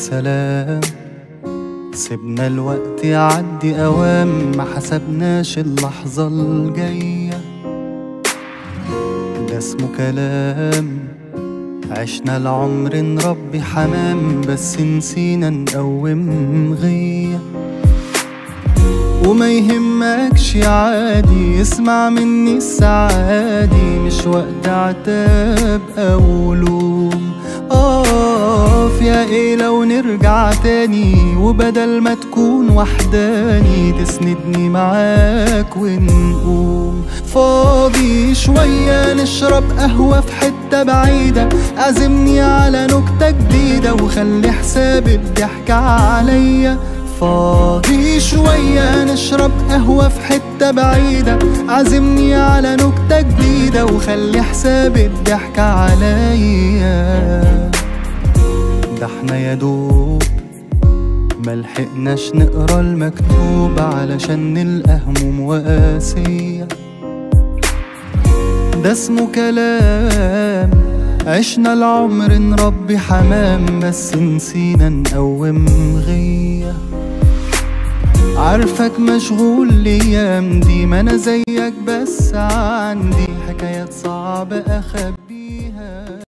سلام سيبنا الوقت يعدي أوام ما حسبناش اللحظة الجاية ده اسمه كلام عشنا العمر نربي حمام بس نسينا نقوم غيه وما يهمكش عادي اسمع مني السعادي مش وقت عتاب او لوم اقف يا ايه لو نرجع تاني وبدل ما تكون وحداني تسندني معاك ونقوم فاضي شوية نشرب قهوة في حتة بعيدة عزمني على نكتة جديدة وخلي حساب الضحكة عليا فاضي شوية نشرب قهوة في حتة بعيدة عزمني على نكتة جديدة وخلي حساب الضحكة عليا ده احنا يا دوب ملحقناش نقرا المكتوب علشان نلقى هموم وقاسية ده اسمه كلام عشنا العمر نربي حمام بس نسينا نقوم غيه عارفك مشغول الايام دي ما انا زيك بس عندي حكايات صعبة اخبي